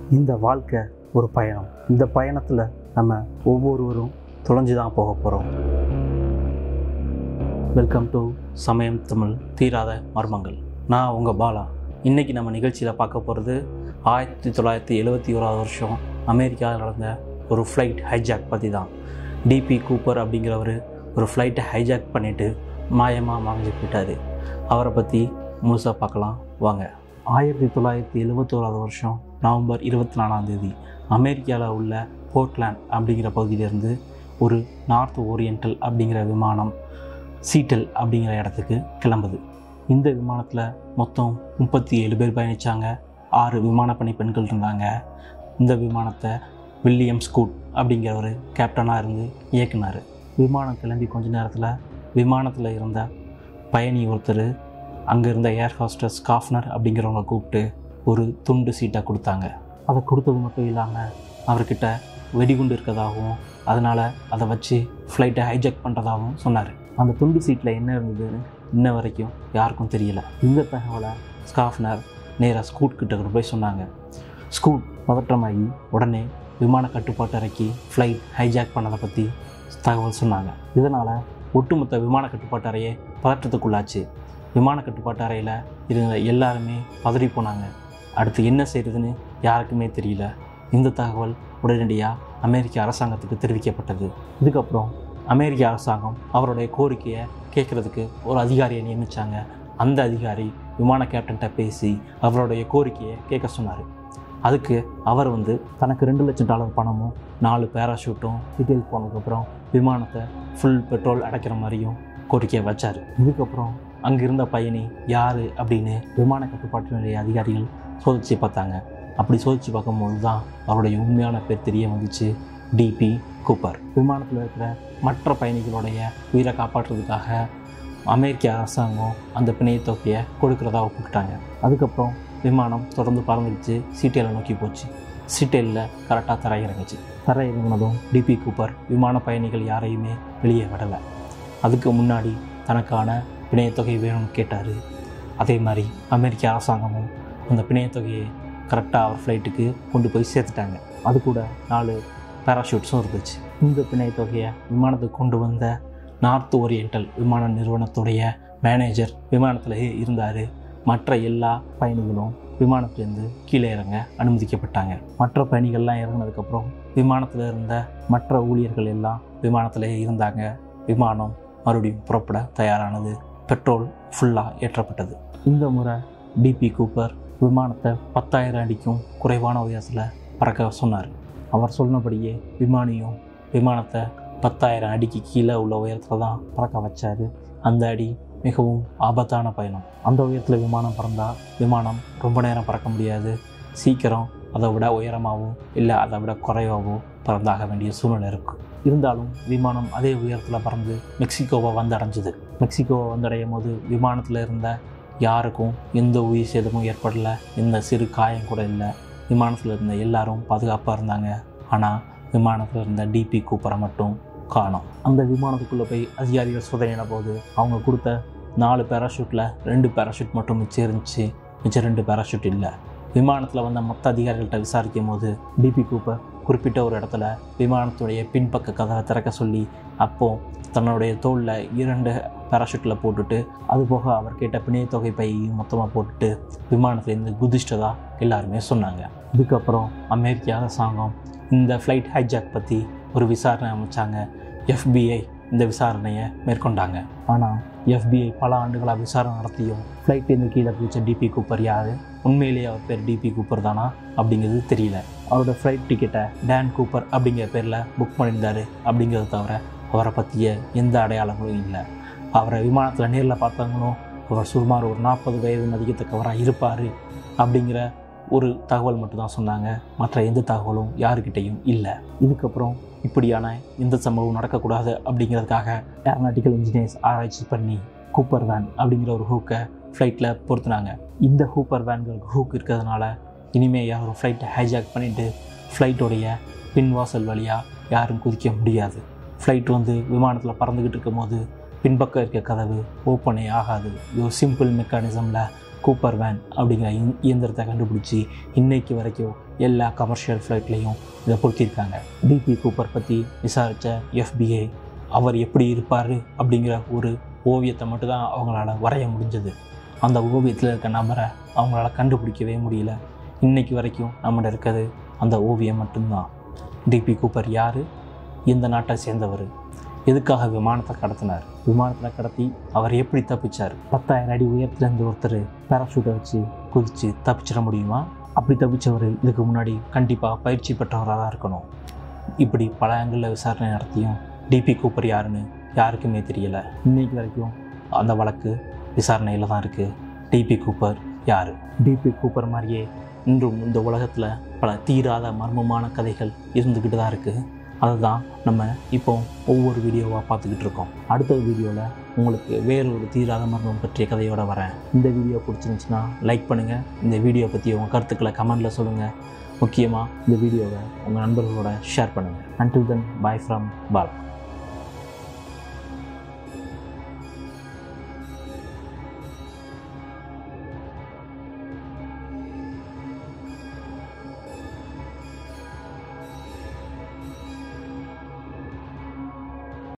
இந்த வாழ்க்கை ஒரு பயணம் இந்த பயணத்தில் நம்ம ஒவ்வொருவரும் தொலைஞ்சு தான் போக போகிறோம் வெல்கம் டு சமயம் தமிழ் தீராத மர்மங்கள் நான் உங்கள் பாலா இன்றைக்கி நம்ம நிகழ்ச்சியில் பார்க்க போகிறது ஆயிரத்தி தொள்ளாயிரத்தி எழுபத்தி ஓராவது வருஷம் அமெரிக்காவில் நடந்த ஒரு ஃப்ளைட் ஹைஜாக் பற்றி தான் டிபி கூப்பர் அப்படிங்கிறவர் ஒரு ஃப்ளைட்டை ஹைஜாக் பண்ணிவிட்டு மாயமாக மறைஞ்சு போயிட்டார் அவரை பற்றி முழுசாக பார்க்கலாம் வாங்க ஆயிரத்தி தொள்ளாயிரத்தி எழுபத்தோராவது வருஷம் நவம்பர் இருபத்தி நாலாம் தேதி அமெரிக்காவில் உள்ள போர்ட்லேண்ட் அப்படிங்கிற பகுதியிலேருந்து ஒரு நார்த் ஓரியண்டல் அப்படிங்கிற விமானம் சீட்டல் அப்படிங்கிற இடத்துக்கு கிளம்புது இந்த விமானத்தில் மொத்தம் முப்பத்தி ஏழு பேர் பயணித்தாங்க ஆறு விமானப்பணி பெண்கள் இருந்தாங்க இந்த விமானத்தை வில்லியம் ஸ்கூட் அப்படிங்கிறவர் கேப்டனாக இருந்து இயக்குனார் விமானம் கிளம்பி கொஞ்ச நேரத்தில் விமானத்தில் இருந்த பயணி ஒருத்தர் அங்கே இருந்த ஏர் ஹாஸ்டஸ் காஃப்னர் அப்படிங்கிறவங்க கூப்பிட்டு ஒரு துண்டு சீட்டை கொடுத்தாங்க அதை கொடுத்தது மட்டும் இல்லாமல் அவர்கிட்ட வெடிகுண்டு இருக்கதாகவும் அதனால் அதை வச்சு ஃப்ளைட்டை ஹைஜாக் பண்ணுறதாகவும் சொன்னார் அந்த துண்டு சீட்டில் என்ன இருந்ததுன்னு இன்ன வரைக்கும் யாருக்கும் தெரியல இந்த தகவலை ஸ்காஃப்னர் நேராக ஸ்கூட் கிட்ட கொண்டு போய் சொன்னாங்க ஸ்கூட் பதற்றமாகி உடனே விமான கட்டுப்பாட்டு அறைக்கு ஃப்ளைட் ஹைஜாக் பண்ணதை பற்றி தகவல் சொன்னாங்க இதனால் ஒட்டுமொத்த விமான கட்டுப்பாட்டு அறையே பதற்றத்துக்குள்ளாச்சு விமான கட்டுப்பாட்டு அறையில் இருந்த எல்லாருமே பதறி போனாங்க அடுத்து என்ன செய்கிறதுன்னு யாருக்குமே தெரியல இந்த தகவல் உடனடியாக அமெரிக்க அரசாங்கத்துக்கு தெரிவிக்கப்பட்டது இதுக்கப்புறம் அமெரிக்க அரசாங்கம் அவருடைய கோரிக்கையை கேட்குறதுக்கு ஒரு அதிகாரியை நியமித்தாங்க அந்த அதிகாரி விமான கேப்டன்கிட்ட பேசி அவருடைய கோரிக்கையை கேட்க சொன்னார் அதுக்கு அவர் வந்து தனக்கு ரெண்டு லட்சம் டாலர் பணமும் நாலு பேராஷூட்டும் டீட்டெயில் போனதுக்கப்புறம் விமானத்தை ஃபுல் பெட்ரோல் அடைக்கிற மாதிரியும் கோரிக்கையை வச்சார் இதுக்கப்புறம் அங்கே இருந்த பயணி யார் அப்படின்னு விமான கட்டுப்பாட்டு நிலைய அதிகாரிகள் சோதித்து பார்த்தாங்க அப்படி சோதித்து பார்க்கும்போது தான் அவருடைய உண்மையான பேர் தெரிய வந்துச்சு டிபி கூப்பர் விமானத்தில் இருக்கிற மற்ற பயணிகளுடைய உயிரை காப்பாற்றுறதுக்காக அமெரிக்க அரசாங்கம் அந்த பிணைய தொகையை கொடுக்குறதா ஒப்புக்கிட்டாங்க அதுக்கப்புறம் விமானம் தொடர்ந்து பறந்துடுச்சு சீட்டேலை நோக்கி போச்சு சீட்டேலில் கரெக்டாக தரையிறங்குச்சு தரையிறங்கினதும் டிபி கூப்பர் விமான பயணிகள் யாரையுமே வெளியே விடலை அதுக்கு முன்னாடி தனக்கான பிணையத்தொகை வேணும்னு கேட்டார் அதே மாதிரி அமெரிக்க அரசாங்கமும் அந்த பிணையத்தொகையை கரெக்டாக அவர் ஃப்ளைட்டுக்கு கொண்டு போய் சேர்த்துட்டாங்க அது கூட நாலு பேராஷூட்ஸும் இருந்துச்சு இந்த பிணையத்தொகையை விமானத்துக்கு கொண்டு வந்த நார்த் ஓரியண்டல் விமான நிறுவனத்துடைய மேனேஜர் விமானத்தில் இருந்தார் மற்ற எல்லா பயணிகளும் விமானத்திலேருந்து கீழே இறங்க அனுமதிக்கப்பட்டாங்க மற்ற பயணிகள்லாம் இறங்கினதுக்கப்புறம் விமானத்தில் இருந்த மற்ற ஊழியர்கள் எல்லாம் விமானத்தில் இருந்தாங்க விமானம் மறுபடியும் புறப்பட தயாரானது பெட்ரோல் ஃபுல்லாக ஏற்றப்பட்டது இந்த முறை டிபி கூப்பர் விமானத்தை பத்தாயிரம் அடிக்கும் குறைவான உயரத்தில் பறக்க சொன்னார் அவர் சொன்னபடியே விமானியும் விமானத்தை பத்தாயிரம் அடிக்கு கீழே உள்ள உயரத்தில் தான் பறக்க வச்சார் அந்த அடி மிகவும் ஆபத்தான பயணம் அந்த உயரத்தில் விமானம் பறந்தால் விமானம் ரொம்ப நேரம் பறக்க முடியாது சீக்கிரம் அதை விட உயரமாகவும் இல்லை அதை விட குறைவாகவும் பறந்தாக வேண்டிய சூழ்நிலை இருக்கும் இருந்தாலும் விமானம் அதே உயரத்தில் பறந்து மெக்சிகோவை வந்தடைஞ்சுது மெக்சிகோவை வந்தடையும் போது விமானத்தில் இருந்த யாருக்கும் எந்த உயிர் சேதமும் ஏற்படலை எந்த சிறு காயம் கூட இல்லை விமானத்தில் இருந்த எல்லாரும் பாதுகாப்பாக இருந்தாங்க ஆனால் விமானத்தில் இருந்த டிபி கூப்பரை மட்டும் காணோம் அந்த விமானத்துக்குள்ளே போய் அதிகாரிகள் சோதனையின போது அவங்க கொடுத்த நாலு பேராஷூட்டில் ரெண்டு பேராஷூட் மட்டும் மிச்சம் இருந்துச்சு மிச்சம் ரெண்டு பேராஷூட் இல்லை விமானத்தில் வந்த மற்ற அதிகாரிகள்கிட்ட விசாரிக்கும் போது டிபி கூப்பர் குறிப்பிட்ட ஒரு இடத்துல விமானத்துடைய பின்பக்க கதவை திறக்க சொல்லி அப்போ தன்னுடைய தோளில் இரண்டு பேராஷூட்டில் போட்டுட்டு அது போக அவர் கேட்ட பிணையத்தொகை பையையும் மொத்தமாக போட்டுட்டு விமானத்துலேருந்து குதிச்சிட்டதா எல்லாருமே சொன்னாங்க இதுக்கப்புறம் அமெரிக்க அரசாங்கம் இந்த ஃப்ளைட் ஹைஜாக் பற்றி ஒரு விசாரணை அமைச்சாங்க எஃபிஐ இந்த விசாரணையை மேற்கொண்டாங்க ஆனால் எஃபிஐ பல ஆண்டுகளாக விசாரணை நடத்தியும் ஃப்ளைட்லேருந்து கீழே குதிச்ச டிபி கூப்பர் யார் உண்மையிலேயே அவர் பேர் டிபி கூப்பர் தானா அப்படிங்கிறது தெரியல அவரோட ஃப்ளைட் டிக்கெட்டை டேன் கூப்பர் அப்படிங்கிற பேரில் புக் பண்ணியிருந்தார் அப்படிங்கிறத தவிர அவரை பற்றிய எந்த அடையாளங்களும் இல்லை அவரை விமானத்தில் நேரில் பார்த்தவங்களும் அவர் சுமார் ஒரு நாற்பது வயது மதிக்கத்தக்கவராக இருப்பார் அப்படிங்கிற ஒரு தகவல் மட்டும்தான் சொன்னாங்க மற்ற எந்த தகவலும் யாருக்கிட்டேயும் இல்லை இதுக்கப்புறம் இப்படியான எந்த சம்பவம் நடக்கக்கூடாது அப்படிங்கிறதுக்காக ஏரோநாட்டிக்கல் இன்ஜினியர்ஸ் ஆராய்ச்சி பண்ணி கூப்பர் வேன் அப்படிங்கிற ஒரு ஹூக்கை ஃப்ளைட்டில் பொருத்துனாங்க இந்த ஹூப்பர் வேன்களுக்கு ஹூக் இருக்கிறதுனால இனிமேல் யாரும் ஃப்ளைட்டை ஹைஜாக் பண்ணிவிட்டு ஃப்ளைட்டோடைய பின்வாசல் வழியாக யாரும் குதிக்க முடியாது ஃப்ளைட் வந்து விமானத்தில் பறந்துக்கிட்டு இருக்கும்போது பின்பக்கம் இருக்க கதவு ஓப்பனே ஆகாது இது ஒரு சிம்பிள் மெக்கானிசமில் கூப்பர் வேன் அப்படிங்கிற இயந்- இயந்திரத்தை கண்டுபிடிச்சி இன்னைக்கு வரைக்கும் எல்லா கமர்ஷியல் ஃப்ளைட்லேயும் இதை பொருத்தியிருக்காங்க டிபி கூப்பர் பற்றி விசாரித்த எஃபிஐ அவர் எப்படி இருப்பார் அப்படிங்கிற ஒரு ஓவியத்தை மட்டும்தான் அவங்களால வரைய முடிஞ்சது அந்த ஓவியத்தில் இருக்க நபரை அவங்களால கண்டுபிடிக்கவே முடியல இன்னைக்கு வரைக்கும் நம்மகிட்ட இருக்கிறது அந்த ஓவியம் மட்டும்தான் டிபி கூப்பர் யார் எந்த நாட்டை சேர்ந்தவர் எதுக்காக விமானத்தை கடத்தினார் விமானத்தில் கடத்தி அவர் எப்படி தப்பிச்சார் பத்தாயிரம் அடி உயரத்துலேருந்து ஒருத்தர் பேராஷூட்டை வச்சு குதித்து தப்பிச்சிட முடியுமா அப்படி தப்பிச்சவர் இதுக்கு முன்னாடி கண்டிப்பாக பயிற்சி பெற்றவராக தான் இருக்கணும் இப்படி பல ஆங்கிளில் விசாரணை நடத்தியும் டிபி கூப்பர் யாருன்னு யாருக்குமே தெரியல இன்னைக்கு வரைக்கும் அந்த வழக்கு விசாரணையில் தான் இருக்குது டிபி கூப்பர் யார் டிபி கூப்பர் மாதிரியே இன்றும் இந்த உலகத்தில் பல தீராத மர்மமான கதைகள் இருந்துக்கிட்டு தான் இருக்குது அதுதான் நம்ம இப்போ ஒவ்வொரு வீடியோவாக பார்த்துக்கிட்டு இருக்கோம் அடுத்த வீடியோவில் உங்களுக்கு வேறு ஒரு தீராத மர்மம் பற்றிய கதையோட வரேன் இந்த வீடியோ பிடிச்சிருந்துச்சுன்னா லைக் பண்ணுங்கள் இந்த வீடியோ பற்றி உங்கள் கருத்துக்களை கமெண்டில் சொல்லுங்கள் முக்கியமாக இந்த வீடியோவை உங்கள் நண்பர்களோட ஷேர் பண்ணுங்கள் until then bye from Bala